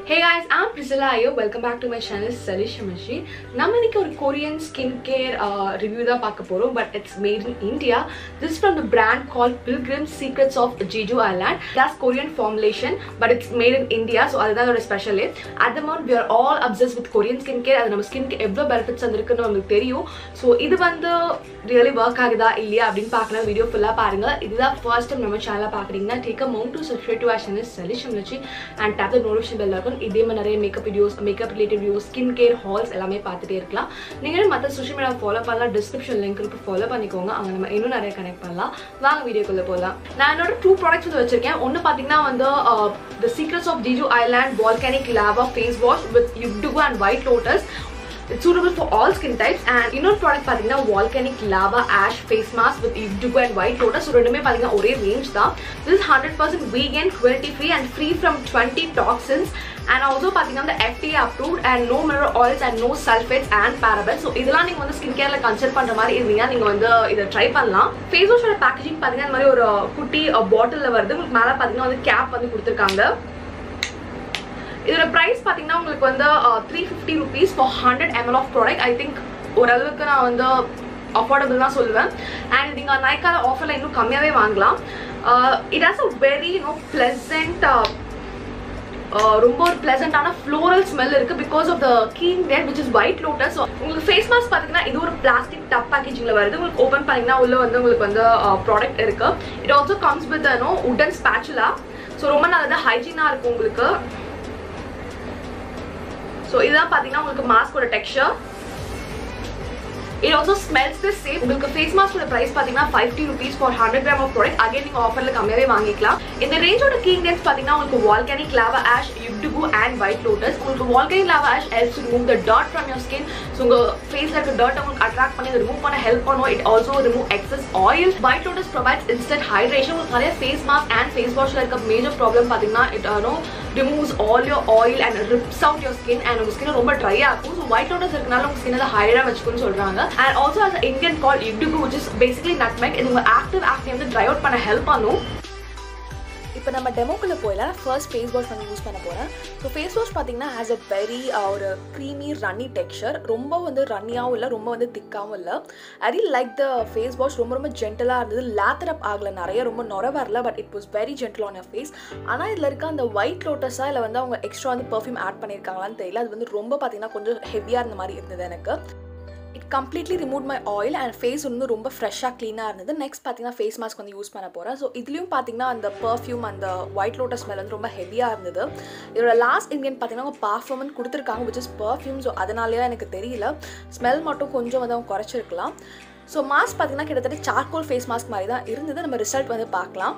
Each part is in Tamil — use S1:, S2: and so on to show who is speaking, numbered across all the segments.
S1: hey guys I'm Priscilla Ayo welcome back to my channel சலிஷ் மஷி நம்ம இன்னைக்கு ஒரு கொரியன் ஸ்கின் கேர் ரிவ்யூ தான் பார்க்க போகிறோம் but it's made in India this from the brand call pilgrim secrets of Jeju island that's Korean formulation but it's made in India so அதுதான் அதோட special at the moment we are all obsessed with Korean skin care அது நம்ம ஸ்கின்க்கு எவ்வளோ பெனிஃபிட்ஸ் வந்துருக்குன்னு நமக்கு தெரியும் ஸோ இது வந்து ரியலி ஒர்க் ஆகுதா இல்லையா அப்படின்னு பார்க்கலாம் வீடியோ ஃபுல்லாக பாருங்க இதுதான் ஃபர்ஸ்ட் டைம் நம்ம சேனலை பார்க்குறீங்கன்னா take a moment to subscribe to our channel சலிஷம் வச்சு and tap the notification bell இருக்கும் இதே மாதிரி நிறைய makeup videos makeup related videos skin care hauls எல்லாமே பார்த்துட்டே இருக்கலாம் நீங்கள் மற்ற சோஷியல் மீடியா ஃபாலோ பண்ணலாம் டிஸ்கிரிப்ஷன் லிங்க் இருக்கு ஃபாலோ பண்ணிக்கோங்க அங்கே நம்ம இன்னும் நிறைய கனெக்ட் பண்ணலாம் வாங்க வீடியோக்குள்ளே போகலாம் நான் என்னோட டூ ப்ராடக்ட்ஸ் வந்து வச்சிருக்கேன் ஒன்று பார்த்தீங்கன்னா வந்து the secrets of Jeju island volcanic lava face wash with யுக்டுகு and white lotus It's suitable for all skin types and இன்னொரு ப்ராடக்ட் பார்த்தீங்கன்னா volcanic lava ash face mask with இவ்டுகோ அண்ட் ஒயிட் லோட்டஸ் ஸோ ரெண்டுமே பார்த்தீங்கன்னா ஒரே ரேஞ்ச் தான் this hundred percent vegan quality free and free from twenty toxins and also பார்த்தீங்கன்னா இந்த FDA approved and no mineral oils and no sulphates and பேரபல் so இதெல்லாம் நீங்கள் வந்து ஸ்கின் கேரில் கன்சல்ட் பண்ணுற மாதிரி இருந்தீங்கன்னா நீங்கள் வந்து இதை ட்ரை பண்ணலாம் ஃபேஸ் வாஷோட பேக்கேஜிங் பார்த்தீங்கன்னா இந்த மாதிரி ஒரு குட்டி பாட்டிலில் வருது உங்களுக்கு மேலே பார்த்தீங்கன்னா வந்து கேப் வந்து கொடுத்துருக்காங்க இதோட ப்ரைஸ் பார்த்தீங்கன்னா உங்களுக்கு வந்து three fifty rupees for hundred ML of product I think ஓரளவுக்கு நான் வந்து அஃபோர்டபுள் தான் சொல்லுவேன் அண்ட் நீங்கள் நைக்கால ஆஃபரில் இன்னும் கம்மியாகவே வாங்கலாம் it has a very no pleasant ரொம்ப ஒரு பிளசண்டான ஃப்ளோரல் ஸ்மெல் இருக்கு பிகாஸ் ஆஃப் த கீங் டேட் விச் இஸ் ஒயிட் லோட்டஸ் உங்களுக்கு ஃபேஸ் மாஸ்க் பார்த்தீங்கன்னா இது ஒரு பிளாஸ்டிக் டப் பேக்கேஜிங்ல வருது உங்களுக்கு ஓப்பன் பண்ணீங்கன்னா உள்ள வந்து உங்களுக்கு வந்து ப்ராடக்ட் இருக்கு it also comes with no உடன் ஸ்பேச்சுலா ஸோ ரொம்ப நல்லது ஹைஜீனாக இருக்கும் உங்களுக்கு ஸோ இதுதான் பார்த்தீங்கன்னா உங்களுக்கு மாஸ்கோட texture it also smells the same உங்களுக்கு ஃபேஸ் மாஸ்கோட பிரைஸ் பார்த்தீங்கன்னா fifty rupees for hundred gram of product again நீங்கள் ஆஃபரில் கம்மியாகவே வாங்கிக்கலாம் இந்த ரேஞ்சோட கீங் டென்ஸ் பார்த்தீங்கன்னா உங்களுக்கு வால்கானிக் லாவா ஆஷ் யுக்டுகு அண்ட் ஒயிட் லோட்டஸ் உங்களுக்கு volcanic lava ash helps remove the டாட் ஃப்ரம் யோர் ஸ்கின் ஸோ உங்கள் ஃபேஸில் இருக்க டாட் உங்களுக்கு அட்ராக்ட் பண்ணி ரிமூவ் பண்ண ஹெல்ப் பண்ணும் it also remove excess oil white lotus provides instant hydration உங்களுக்கு நிறைய ஃபேஸ் மாஸ்க் அண்ட் ஃபேஸ் வாஷில் இருக்க மேஜர் ப்ராப்ளம் பார்த்தீங்கன்னா it no removes all your oil and rips out your skin and உங்கள் ஸ்கின் ரொம்ப ட்ரை ஆகும் ஸோ ஒயிட் லோட்டஸ் இருக்கனால உங்கள் ஸ்கின் ஹைடாக வச்சுக்கணும்னு சொல்கிறாங்க and also as Indian call இப்டுகு விச் இஸ் பேசிக்லி நட்மெக் இது உங்கள் ஆக்டிவ் ஆக்னி வந்து ட்ரை அவுட் பண்ண ஹெல்ப் பண்ணும்
S2: இப்போ நம்ம டெமோக்குள்ளே போயிடலாம் ஃபர்ஸ்ட் ஃபேஸ் வாஷ் வந்து யூஸ் பண்ண போகிறேன் ஸோ ஃபேஸ் வாஷ் பார்த்தீங்கன்னா ஹேஸ் அ வெரி ஒரு க்ரீமி ரன்னி டெக்ஸ்சர் ரொம்ப வந்து ரன்னியாகவும் இல்லை ரொம்ப வந்து திக்காகவும் இல்லை I real like the face wash ரொம்ப ரொம்ப ஜென்டலாக இருந்தது லேத்தர் அப் ஆகலை நிறைய ரொம்ப நொர வரல but it was very gentle on your face ஆனால் இதில் இருக்க அந்த ஒயிட் லோட்டஸாக இல்லை வந்து அவங்க எக்ஸ்ட்ரா வந்து பர்ஃப்யூம் ஆட் பண்ணியிருக்காங்களான்னு தெரியல அது வந்து ரொம்ப பார்த்தீங்கன்னா கொஞ்சம் ஹெவியாக இருந்த மாதிரி இருந்தது எனக்கு it completely remove my oil and face வந்து ரொம்ப ஃப்ரெஷ்ஷாக க்ளீனாக இருந்தது நெக்ஸ்ட் பார்த்தீங்கன்னா ஃபேஸ் மாஸ்க் வந்து யூஸ் பண்ண போகிறேன் ஸோ இதுலேயும் பார்த்தீங்கன்னா அந்த பர்ஃப்யூம் அந்த ஒயிட் லோட்டஸ் ஸ்மெல் வந்து ரொம்ப ஹெவியாக இருந்தது இதோட லாஸ்ட் இன்கிரியன் பார்த்தீங்கன்னா அவங்க பர்ஃப்யூமன் கொடுத்துருக்காங்க விச் இஸ் பர்ஃப்யூம் ஸோ அதனாலேயே எனக்கு தெரியல ஸ்மெல் மட்டும் கொஞ்சம் வந்து அவங்க குறைச்சிருக்கலாம் ஸோ மாஸ்க் பார்த்தீங்கன்னா கிட்டத்தட்ட சார்கோல் ஃபேஸ் மாஸ்க் மாதிரி தான் இருந்தது நம்ம ரிசல்ட் வந்து பார்க்கலாம்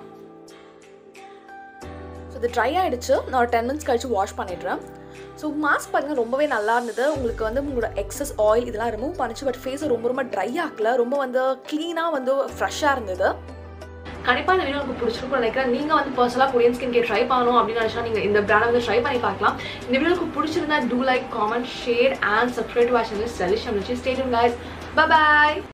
S2: ஸோ இது ட்ரை ஆகிடுச்சு நான் ஒரு டென் மினிட்ஸ் கழிச்சு வாஷ் பண்ணிடுறேன் ஸோ மாஸ்க் பார்த்தீங்கன்னா ரொம்பவே நல்லா இருந்தது உங்களுக்கு வந்து உங்களோட எக்ஸஸ் ஆயில் இதெல்லாம் ரிமூவ் பண்ணிச்சு பட் ஃபேஸை ரொம்ப ரொம்ப ட்ரை ஆகல ரொம்ப வந்து க்ளீனாக வந்து ஃப்ரெஷ்ஷாக இருந்தது
S1: கண்டிப்பாக இந்த வீடியோ உங்களுக்கு பிடிச்சிருக்கும் நினைக்கிறேன் நீங்கள் வந்து பர்சனலாக கொரியன் ஸ்கின் கேர் ட்ரை பண்ணணும் அப்படின்னு நினச்சா நீங்கள் இந்த பிராண்டை வந்து ட்ரை பண்ணி பார்க்கலாம் இந்த வீடியோ உங்களுக்கு பிடிச்சிருந்தா do like comment share and subscribe to watch channel செலிஷம் வச்சு ஸ்டேடியம் கைஸ் பாய்